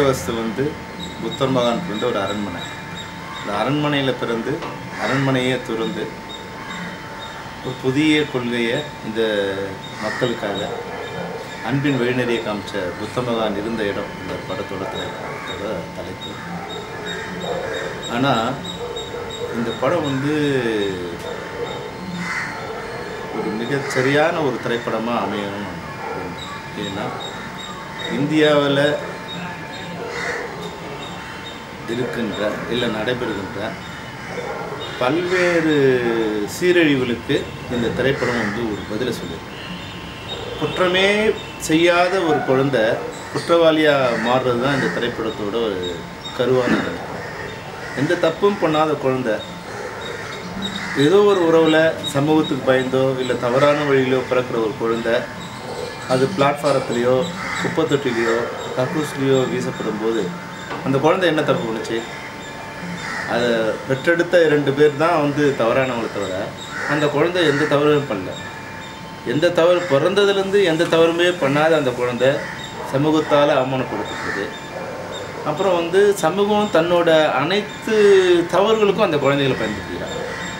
விவஸ்து வந்து புத்தர் மகான் பிறந்த ஒரு அரண்மனை இந்த அரண்மனையில் பிறந்து அரண்மனையே துறந்து ஒரு புதிய கொள்கையை இந்த மக்களுக்காக அன்பின் வழிநெறியை காமிச்ச புத்த மகான் இருந்த இடம் இந்த படத்தோட திரைப்படத்தோட தலைப்பு ஆனால் இந்த படம் வந்து ஒரு மிகச் சரியான ஒரு திரைப்படமாக அமையணும் ஏன்னா இந்தியாவில் இருக்கின்ற இல்லை நடைபெறுகின்ற பல்வேறு சீரழிவுகளுக்கு இந்த திரைப்படம் வந்து ஒரு பதிலை சொல்லுது குற்றமே செய்யாத ஒரு குழந்தை குற்றவாளியாக மாறுறது தான் இந்த திரைப்படத்தோட ஒரு கருவான நிலை. எந்த தப்பும் பண்ணாத குழந்தை ஏதோ ஒரு உறவில் சமூகத்துக்கு பயந்தோ இல்லை தவறான வழியிலோ பிறக்கிற ஒரு குழந்தை அது பிளாட்ஃபாரத்துலேயோ குப்பை தொட்டிலையோ கக்கூஸ்லேயோ வீசப்படும் போது அந்த குழந்தை என்ன தப்பு பண்ணுச்சு அதை பெற்றெடுத்த இரண்டு பேர் தான் வந்து தவறானவங்களை தவிர அந்த குழந்தை எந்த தவறும் பண்ணல எந்த தவறு பிறந்ததுலேருந்து எந்த தவறுமே பண்ணாத அந்த குழந்தை சமூகத்தால் அவமானப்படுத்தப்படுது அப்புறம் வந்து சமூகம் தன்னோட அனைத்து தவறுகளுக்கும் அந்த குழந்தைகளை பயன்படுத்திக்கிறாங்க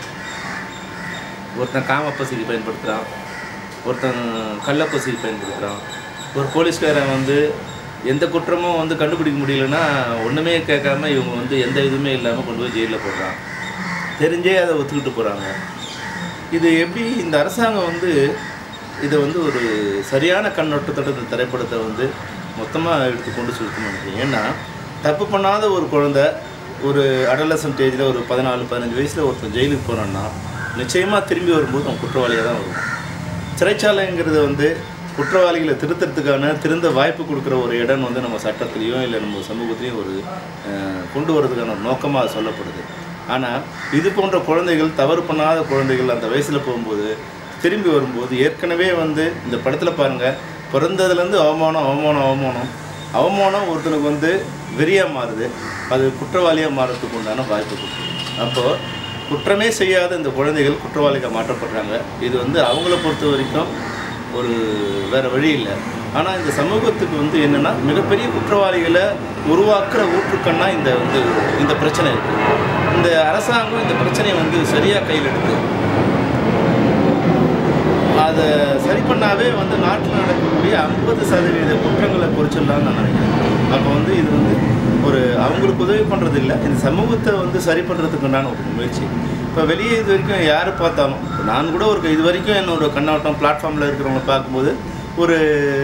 ஒருத்தன் காமப்பசிக்கு பயன்படுத்துகிறான் ஒருத்தன் கள்ளப்பசிக்கு பயன்படுத்துகிறான் ஒரு போலீஸ்காரன் வந்து எந்த குற்றமும் வந்து கண்டுபிடிக்க முடியலன்னா ஒன்றுமே கேட்காம இவங்க வந்து எந்த இதுவுமே இல்லாமல் கொண்டு போய் ஜெயிலில் போடுறான் தெரிஞ்சே அதை ஒத்துக்கிட்டு போகிறாங்க இது எப்படி இந்த அரசாங்கம் வந்து இதை வந்து ஒரு சரியான கண்ணோட்டத்தோட இந்த திரைப்படத்தை வந்து மொத்தமாக எடுத்து கொண்டு சுருக்கணும் நினைக்கிறேன் ஏன்னா தப்பு பண்ணாத ஒரு குழந்தை ஒரு அடலசன்ட் ஏஜில் ஒரு பதினாலு பதினஞ்சு வயசில் ஒருத்தன் ஜெயிலுக்கு போனான்னா நிச்சயமாக திரும்பி வரும்போது அவன் குற்றவாளியாக தான் வருவான் சிறைச்சாலைங்கிறது வந்து குற்றவாளிகளை திருத்தறதுக்கான திருந்த வாய்ப்பு கொடுக்குற ஒரு இடம் வந்து நம்ம சட்டத்துலேயும் இல்லை நம்ம சமூகத்துலேயும் ஒரு அஹ், கொண்டு வரதுக்கான ஒரு நோக்கமாக சொல்லப்படுது ஆனால் இது போன்ற குழந்தைகள் தவறு பண்ணாத குழந்தைகள் அந்த வயசில் போகும்போது திரும்பி வரும்போது ஏற்கனவே வந்து இந்த படத்தில் பாருங்கள் பிறந்ததுலேருந்து அவமானம் அவமானம் அவமானம் அவமானம் ஒருத்தனுக்கு வந்து வெறியாக மாறுது அது குற்றவாளியாக மாறுறதுக்கு உண்டான வாய்ப்பு கொடுக்குது அப்போது குற்றமே செய்யாத இந்த குழந்தைகள் குற்றவாளிகள் மாற்றப்படுறாங்க இது வந்து அவங்கள பொறுத்த வரைக்கும் ஒரு வேறு வழி இல்லை ஆனால் இந்த சமூகத்துக்கு வந்து என்னென்னா மிகப்பெரிய குற்றவாளிகளை உருவாக்குற ஊற்றுக்கண்ணா இந்த வந்து இந்த பிரச்சனை இருக்குது இந்த அரசாங்கம் இந்த பிரச்சனையை வந்து சரியாக கையில் எடுத்து அதை சரி பண்ணாவே வந்து நாட்டில் நடக்கக்கூடிய ஐம்பது சதவீத குற்றங்களை குறைச்சிடலாம்னு நான் நினைக்கிறேன் அப்போ வந்து இது வந்து ஒரு அவங்களுக்கு உதவி பண்ணுறது இல்லை இந்த சமூகத்தை வந்து சரி பண்ணுறதுக்கு உண்டான ஒரு முயற்சி இப்போ வெளியே இது வரைக்கும் யார் பார்த்தாலும் இப்ப நான் கூட ஒரு இது வரைக்கும் என்னோட கண்ணோட்டம் பிளாட்ஃபார்மில் இருக்கிறவங்கள பார்க்கும்போது ஒரு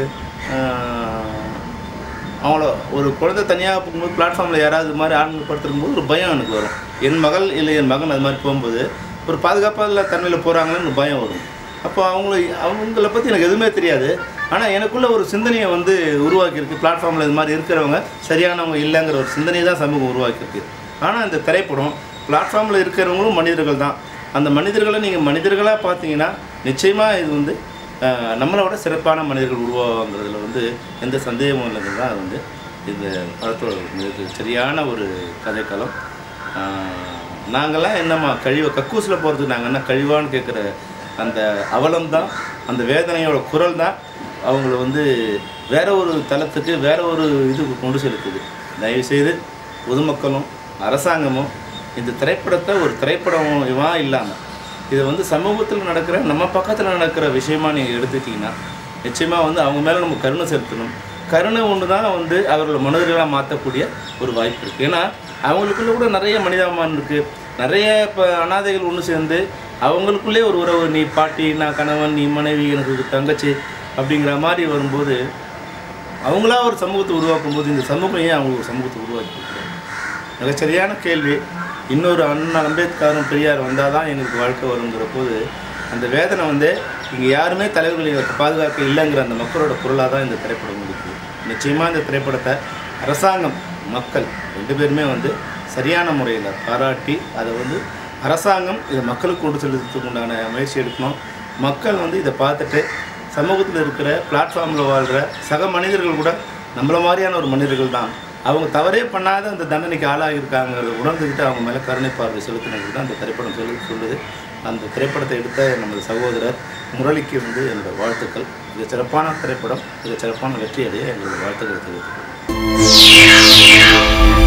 ஆஹ், அவங்கள ஒரு குழந்தை தனியாக போகும்போது பிளாட்ஃபார்மில் யாராவது இது மாதிரி ஆண்கள் படுத்துருக்கும் போது ஒரு பயம் எனக்கு வரும் என் மகள் இல்லை என் மகன் அது மாதிரி போகும்போது ஒரு பாதுகாப்பாக தன்மையில் போகிறாங்களேன்னு பயம் வரும் அப்போ அவங்கள அவங்கள பற்றி எனக்கு எதுவுமே தெரியாது ஆனால் எனக்குள்ள ஒரு சிந்தனையை வந்து உருவாக்கியிருக்கு பிளாட்ஃபார்மில் இது மாதிரி இருக்கிறவங்க சரியானவங்க இல்லைங்கிற ஒரு சிந்தனையை தான் சமூகம் உருவாக்கியிருக்கு ஆனால் இந்த திரைப்படம் பிளாட்ஃபார்மில் இருக்கிறவங்களும் மனிதர்கள் தான் அந்த மனிதர்களை நீங்கள் மனிதர்களாக பார்த்தீங்கன்னா நிச்சயமாக இது வந்து அஹ், நம்மளை விட சிறப்பான மனிதர்கள் உருவாகுங்கிறதுல வந்து எந்த சந்தேகமும் இல்லைங்கிறது தான் வந்து இந்த படத்தோட மிக சரியான ஒரு கதைக்களம் ஆஹ், நாங்கெல்லாம் என்னம்மா கழிவை கக்கூசில் போகிறதுக்கு நாங்கள் என்ன கழிவான்னு கேட்குற அந்த அவலம் தான் அந்த வேதனையோட குரல் தான் அவங்கள வந்து வேற ஒரு தளத்துக்கு வேற ஒரு இதுக்கு கொண்டு செலுத்துது தயவுசெய்து பொதுமக்களும் அரசாங்கமும் இந்த திரைப்படத்தை ஒரு திரைப்படமாக இல்லாமல் இதை வந்து சமூகத்தில் நடக்கிற நம்ம பக்கத்தில் நடக்கிற விஷயமா நீங்கள் எடுத்துக்கிட்டிங்கன்னா நிச்சயமாக வந்து அவங்க மேலே நம்ம கருணை செலுத்தணும் கருணை ஒன்று தான் வந்து அவர்களை மனிதர்களாக மாற்றக்கூடிய ஒரு வாய்ப்பு இருக்குது ஏன்னா அவங்களுக்குள்ள கூட நிறைய மனிதாபிமானம் இருக்குது நிறைய இப்போ அனாதைகள் ஒன்று சேர்ந்து அவங்களுக்குள்ளே ஒரு உறவு நீ பாட்டி நான் கணவன் நீ மனைவி எனக்கு தங்கச்சி அப்படிங்கிற மாதிரி வரும்போது அவங்களா ஒரு சமூகத்தை உருவாக்கும் போது இந்த சமூகம் ஏன் அவங்க ஒரு சமூகத்தை உருவாக்கி கொடுக்குறாங்க மிகச்சரியான கேள்வி இன்னொரு அண்ணா அம்பேத்கரும் பெரியார் வந்தால் தான் எங்களுக்கு வாழ்க்கை வருங்கிற போது அந்த வேதனை வந்து இங்கே யாருமே தலைவர்கள் எங்களுக்கு பாதுகாக்க இல்லைங்கிற அந்த மக்களோட குரலாக தான் இந்த திரைப்படம் முடிக்குது நிச்சயமாக இந்த திரைப்படத்தை அரசாங்கம் மக்கள் ரெண்டு பேருமே வந்து சரியான முறையில் பாராட்டி அதை வந்து அரசாங்கம் இதை மக்களுக்கு கொண்டு செலுத்துறதுக்கு உண்டான முயற்சி எடுக்கணும் மக்கள் வந்து இதை பார்த்துட்டு சமூகத்தில் இருக்கிற பிளாட்ஃபார்மில் வாழ்கிற சக மனிதர்கள் கூட நம்மள மாதிரியான ஒரு மனிதர்கள் தான் அவங்க தவறே பண்ணாத அந்த தண்டனைக்கு ஆளாகியிருக்காங்கிறத உணர்ந்துக்கிட்டு அவங்க மேலே கருணை பார்வை செலுத்தினது தான் அந்த திரைப்படம் சொல்லி சொல்லுது அந்த திரைப்படத்தை எடுத்த நமது சகோதரர் முரளிக்கு வந்து என்னோட வாழ்த்துக்கள் இது சிறப்பான திரைப்படம் இது சிறப்பான வெற்றி அடைய எங்களுக்கு வாழ்த்துக்கள் தெரிவித்துக்கிறோம்